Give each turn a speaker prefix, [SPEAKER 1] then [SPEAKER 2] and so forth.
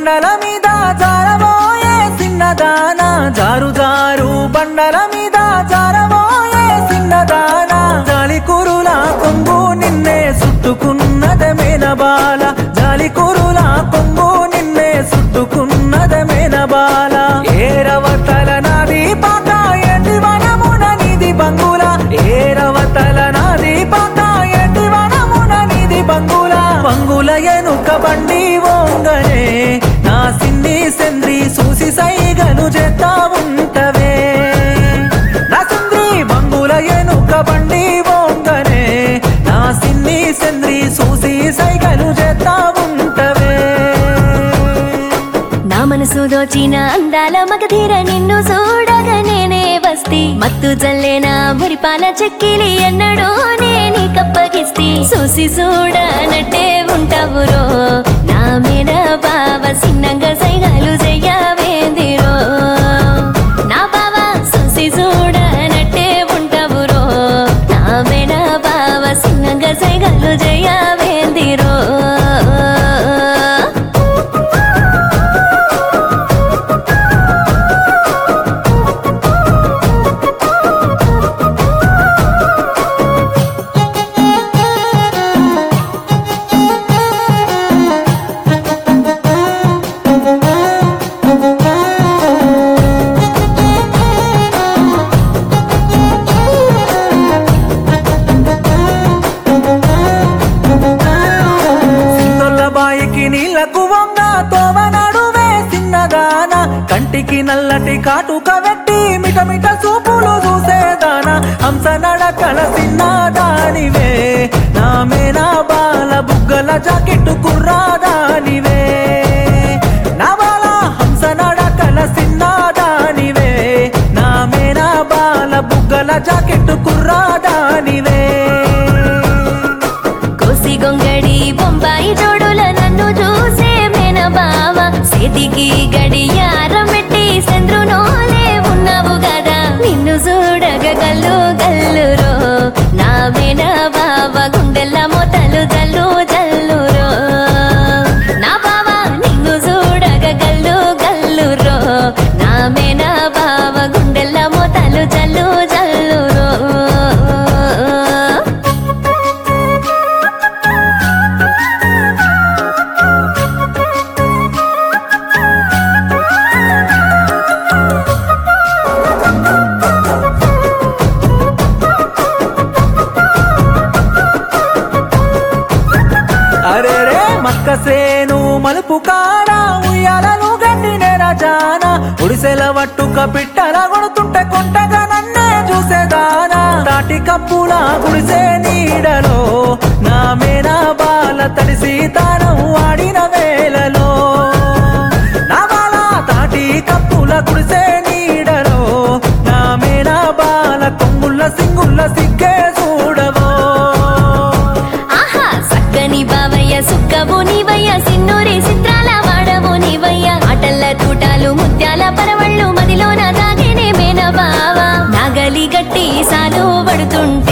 [SPEAKER 1] బండల మీద జారబోయే చిన్నదాన జారు జారు బండల మీద జారబోయే చిన్నదాన జాలి కురుల కొంగు నిన్నే చుట్టుకున్నదే మేనబాల జాలి కురుల కొంగు నిన్నే చుట్టుకున్నదే మేనబాల ఏరవతల నాది పాక ఎండి వనమున నిధి బంగుల ఏరవతల నాది పాక ఎండి వనమున నిధి బంగుల బంగుల ఎనుక బండి ఓంగనే నా సిన్ని సెంద్రి చూసి సైగలు చేస్తా ఉంటవే నా సింద్రి బంగుల ఎనుక బండి ఓంగనే నా సిన్ని సెంద్రి చూసి సైగలు చేస్తా ఉంటవే
[SPEAKER 2] నా మనసు దోచిన అందాల మగధీర నిన్ను చూడగా నేనే వస్తి మత్తు జల్లేనా మురిపాల చెక్కిలి ఎన్నడూ నేని కప్పగిస్తి చూసి చూడనట్టే ఉంటావురో నా మీద బావ సిన్నంగా సైగాలు చెయ్యవేందిరో నా బావ చూసి చూడనట్టే ఉంటావురో నా మీద బావ సిన్నంగా సైగాలు చెయ్యవేందిరో
[SPEAKER 1] సింగొల్ల బాయికి నీళ్లకు వంగ తోవ నడువే చిన్నదాన కంటికి నల్లటి కాటుక వెట్టి మిటమిట చూపులు చూసేదాన హంస నడకల చిన్నదానివే నా మేనా బాల బుగ్గల జాకెట్టు కుర్రాదానివే నా బాల హంస నడకల చిన్నదానివే నా మేనా బాల బుగ్గల జాకెట్టు కుర్రాదానివే
[SPEAKER 2] కోసి గొంగడి బొంబాయి జోడుల నన్ను చూసే మేన బావ సేతికి గడియారం పెట్టి చంద్రునోలే ఉన్నావు కదా నిన్ను చూడగ గల్లు గల్లురో నా మేన బావ గుండెల్ల మొతలు జల్లు జల్లురో నా బావ నిన్ను చూడగ గల్లు గల్లురో నా మేన బావ గుండెల్ల మొతలు జల్లు జల్లురో
[SPEAKER 1] అరే రే మక్క సేను మలుపు కాడ ఉయ్యాలను గండినే రజాన ఒడిసెల వట్టుక పిట్టల కొడుతుంటే కొంటగా నన్నే చూసేదానా తాటి కప్పుల గుడిసే నీడలో నా మేనా బాల తడిసి తానం ఆడిన వేలలో నా బాల తాటి కప్పుల గుడిసే నీడలో నా మేనా బాల కొంగుల్ల సింగుల్ల సిగ్గే చూడవో
[SPEAKER 2] ఆహా సక్కని బావయ్య సుక్కవు నీవయ్య సిన్నూరి చిత్రాల వాడవు నీవయ్య ఆటల్ల తూటాలు ముత్యాల పరవళ్ళు మదిలోన దాగినే మేన బావ నాగలి గట్టి సాలు పడుతుంటే